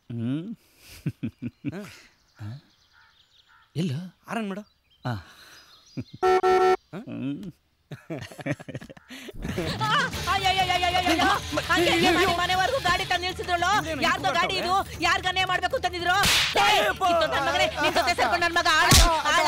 ಹ್ಮ್ ಎಲ್ಲ ಆರನ್ ಮೇಡ ಆ. ಹ್ಮ್. ಮನೆವರೆಗೂ ಗಾಡಿ ತಂದು ನಿಲ್ಸಿದ್ರಳು ಯಾರ್ದೋ ಗಾಡಿ ಇದು ಯಾರ್ ಗನ್ನೆ ಮಾಡ್ಬೇಕು ಅಂತಂದಿದ್ರು ಏಯ್, ಕಿತ್ತು ನನ್ ಮಗನೇ ನಿನ್ ಜೊತೆ ಸೇರ್ಕೊಂಡು ನನ್ ಮಗ ಆಳ ಆಳ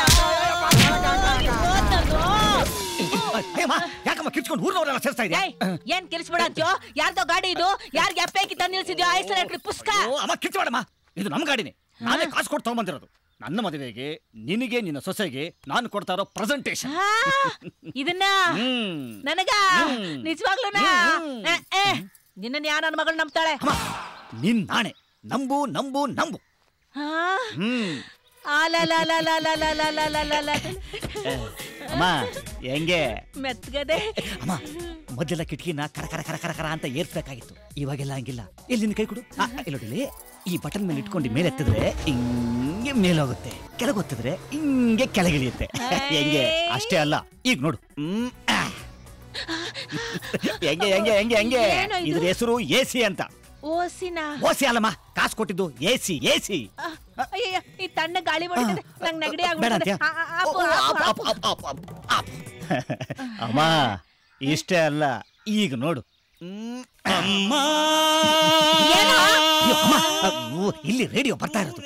ಅಯ್ಯಮ್ಮ ಯಾಕಮ್ಮ ಕಿರ್ಚ್ಕೊಂಡು ಊರ್ನವರೆಲ್ಲ ಸೇರ್ಸ್ತಾ ಇದೆಯಾ ಏಯ್, ಏನ್ ಕೆಲ್ಸ್ಬೇಡ ಅಂತ್ಯೋ ಯಾರ್ದೋ ಗಾಡಿ ಇದು ಯಾರ್ಗೆ ಅಪ್ಪೇಕಿ ತಂದು ನಿಲ್ಸಿದ್ಯೋ ಐಸರ್ ಪುಸ್ತಕ ಓ, ಅಮ್ಮ ಕಿರ್ಚ್ಬೇಡಮ್ಮ ಇದು ನಮ್ಮ ಗಾಡಿನೇ ನಾನೇ ಕಾಸು ಕೊಟ್ಟು ತಗೊಂಬಂದಿರೋದು ನನ್ನ ಮದುವೆಗೆ ನಿನಗೆ ನಿನ್ನ ಸೊಸೆಗೆ ನಾನು ಕೊಡ್ತಾ ಇರೋ ಪ್ರೆಸೆಂಟೇಶನ್ ಆ, ಇದನ್ನ ಹ್ಮ್ ನನಗ ಹ್ಮ್. ನಿಜವಾಗ್ಲೂನಾ ಹ್ಮ್. ಏ, ಏ, ನಿನ್ನನ್ ಯಾ ನನ್ನ ಮಗಳು ನಂಬ್ತಾಳೆ ಅಮ್ಮ ನಿನ್ ನಾಣೆ ನಂಬು ನಂಬು ನಂಬು ಆ, ಹ್ಮ್ ಆಲಲಲಲಲಲಲಲಲಲ. ಅಮ್ಮ ಹೆಂಗೆ ಮೆತ್ಗದೆ ಅಮ್ಮ ಮೊದಲೆಲ್ಲ ಕಿಟಕಿನ ಕರ ಕರ ಕರ ಕರ ಕರ ಅಂತ ಏರ್ಸ್ಬೇಕಾಗಿತ್ತು ಇವಾಗೆಲ್ಲ ಹಂಗಿಲ್ಲ ಎಲ್ಲಿ ನಿನ್ ಕೈ ಕೊಡು ಆ, ಆ, ಇಲ್ಲಿ ನೋಡಿಲಿ ಈ ಬಟನ್ ಮೇಲೆ ಇಟ್ಕೊಂಡು ಮೇಲೆ ಎತ್ತಿದ್ರೆ ಹಿಂಗೆ ಮೇಲೋಗುತ್ತೆ ಕೆಳಗೆ ಒತ್ತಿದ್ರೆ ಹಿಂಗೆ ಕೆಳಗಿಳಿಯುತ್ತೆ ಹೆಂಗೆ ಅಷ್ಟೇ ಅಲ್ಲ ಈಗ ನೋಡು ಹ್ಮ್, ಆ. ಹೆಂಗೆ ಹೆಂಗೆ ಹೆಂಗೆ ಹೆಂಗೆ ಏನೋ ಇದು? ಇದ್ರ ಹೆಸರು ಎ ಸಿ ಅಂತ ಓಸಿನ ಓಸಿ ಅಲ್ಲಮ್ಮ ಕಾಸು ಕೊಟ್ಟಿದ್ದು ಎ ಸಿ ಎ ಸಿ ಅಯ್ಯಯ್ಯ ಈ ತಣ್ಣ ಗಾಳಿ ಹೊಡಿತದೆ ನಂಗ್ ನೆಗಡಿ ಬೇಡ ಆಗ್ಬಿಡ್ತದೆ ಅಂತ್ಯಾ? ಆ, ಆ, ಆಪು, ಓ, ಆಪು, ಆಪ್, ಆಪು. ಆಪ್, ಆಪ್, ಆಪ್, ಆಪ್. ಅಮ್ಮ ಇಷ್ಟೇ ಅಲ್ಲ ಈಗ ನೋಡು ಹ್ಮ್. ಏನೋ? ಅಯ್ಯೋ, ಅಮ್ಮ, ಅಯ್ಯೋ, ಇಲ್ಲಿ ರೇಡಿಯೋ ಬರ್ತಾ ಇರೋದು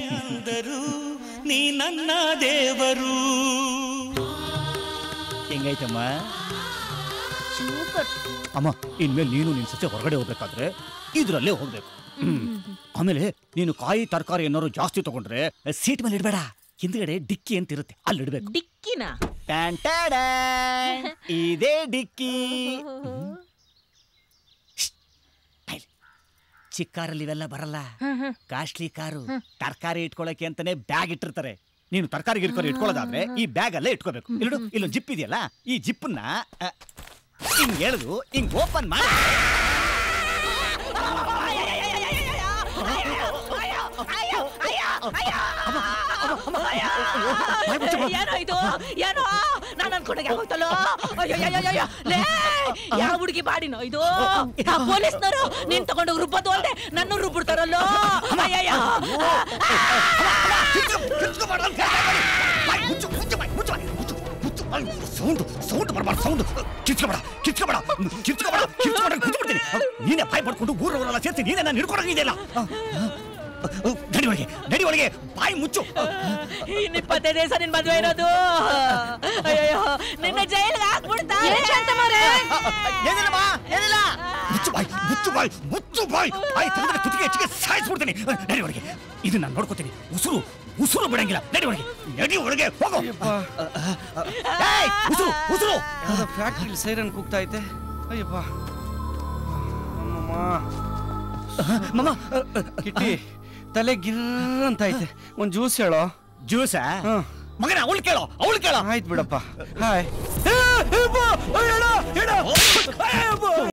ನೀ ನನ್ನ ದೇವರು ಹೆಂಗೈತಮ್ಮ ಸೂಪರ್ ಅಮ್ಮ ಇನ್ಮೇಲೆ ನೀನು ನಿನ್ ಸಸ್ಯ ಹೊರಗಡೆ ಹೋಗ್ಬೇಕಾದ್ರೆ ಇದ್ರಲ್ಲೇ ಹೋಗ್ಬೇಕು ಹ್ಮ್. ಆಮೇಲೆ ನೀನು ಕಾಯಿ ತರಕಾರಿ ಏನಾದ್ರು ಜಾಸ್ತಿ ತಗೊಂಡ್ರೆ ಸೀಟ್ ಮೇಲೆ ಇಡಬೇಡ ಹಿಂದ್ಗಡೆ ಡಿಕ್ಕಿ ಅಂತ ಇರುತ್ತೆ ಅಲ್ಲಿ ಇಡ್ಬೇಕು ಡಿಕ್ಕಿನ ಟ್ಯಾನ್ ಟ್ಯಾಡಾನ್. ಇದೇ ಡಿಕ್ಕಿ ಚಿಕ್ಕ ಕಾರಲ್ಲಿ ಇವೆಲ್ಲ ಬರಲ್ಲ ಕಾಸ್ಟ್ಲಿ ಕಾರು ತರಕಾರಿ ಇಟ್ಕೊಳಕ್ಕೆ ಅಂತಾನೆ ಬ್ಯಾಗ್ ಇಟ್ಟಿರ್ತಾರೆ ನೀನು ತರಕಾರಿ ಗಿರ್ಕಾರಿ ಇಟ್ಕೊಳ್ಳೋದಾದ್ರೆ ಈ ಬ್ಯಾಗ್ ಅಲ್ಲೇ ಇಟ್ಕೋಬೇಕು ಇಲ್ಲಡು ಇಲ್ಲೊಂದು ಜಿಪ್ ಇದೆಯಲ್ಲ ಈ ಜಿಪ್ಪನ್ನ ಅ, ಹಿಂಗ್ ಎಳೆದು ಹಿಂಗ್ ಓಪನ್ ಮಾಡಿ ಏನೋ ಇದು ಏನೋ ನಾನು ಅನ್ಕೊಂಡಾಗ ಹೋಗ್ತಲ್ಲೋ ಅಯ್ಯಯ್ಯಯ್ಯಯ್ಯ. ಲೇ ಯಾವ ಹುಡುಗಿ ಬಾಡಿನೋ ಇದು ಆ ಪೊಲೀಸ್ನವರು ನೀನ್ ತಗೊಂಡು ರುಬ್ಬೋದು ಅಲ್ದೆ ನನ್ನ ರುಬ್ಬಿಡ್ತಾರಲ್ಲೋ ಅಯ್ಯಯ್ಯ ಸೌಂಡ್ ಸೌಂಡ್ ಬರಬಾರ್ದು ಸೌಂಡ್ ಕಿಚ್ಕೊಬೇಡ ಕಿಚ್ಕೊಬೇಡ ಕಿಚ್ಕೊಬೇಡ ಕಿಚ್ಕೊಬೇಡ ಕುತ್ಬಿಡ್ತೀನಿ ನೀನೇ ಬಾಯ್ ಪಡ್ಕೊಂಡು ಊರವರೆಲ್ಲ ಸೇರ್ಸಿ ನೀನೇ ನಾನು ಹಿಡ್ಕೊಡಂಗಿದೆಯಲ್ಲ ನಡಿ ಒಳಗೆ ನಡಿ ಒಳಗೆ ಬಾಯಿ ಮುಚ್ಚು ಇನ್ ಇಪ್ಪತ್ತೈದು ದಿವಸ ನಿನ್ ಮದ್ವೆ ಇರೋದು ಅಯ್ಯಯ್ಯೋ ನಿನ್ನ ಜೈಲ್ಗೆ ಹಾಕ್ಬಿಡ್ತಾರೆ ಏನಿಲ್ಲಮ್ಮ ಏನಿಲ್ಲ ಮುಚ್ಚು ಬಾಯ್ ಮುಚ್ಚು ಬಾಯ್ ಮುಚ್ಚು ಬಾಯ್ ಬಾಯ್ ತೆಗೆದ್ರೆ ಕುತ್ತಿಗೆ ಹೆಚ್ಚಿಗೆ ಸಾಯಿಸ್ಬಿಡ್ತೀನಿ ನಡಿ ಒಳಗೆ ಇದನ್ನ ನಾನು ನೋಡ್ಕೋತೀನಿ ಉಸುರು ಉಸುರು ಬಿಡಂಗಿಲ್ಲ ನಡಿ ಒಳಗೆ ನಡಿ ಒಳಗೆ ಹೋಗು ಏಯ್, ಉಸುರು ಉಸುರು ಯಾವ್ದೋ ಫ್ಯಾಕ್ಟ್ರಿ ಸೈರನ್ ಕೂಗ್ತಾ ಐತೆ ಅಯ್ಯಪ್ಪ ಅಮ್ಮಮ್ಮ ಮಮ್ಮ ಕಿಟ್ಟಿ ತಲೆ ಗಿರ್ ಅಂತ ಐತೆ ಒಂದ್ ಜ್ಯೂಸ್ ಹೇಳೋ ಜ್ಯೂಸ ಹ್ಮ್. ಮಗನ ಅವಳು ಕೇಳೋ ಅವಳು ಕೇಳೋ ಆಯ್ತು ಬಿಡಪ್ಪ ಹಾಯ್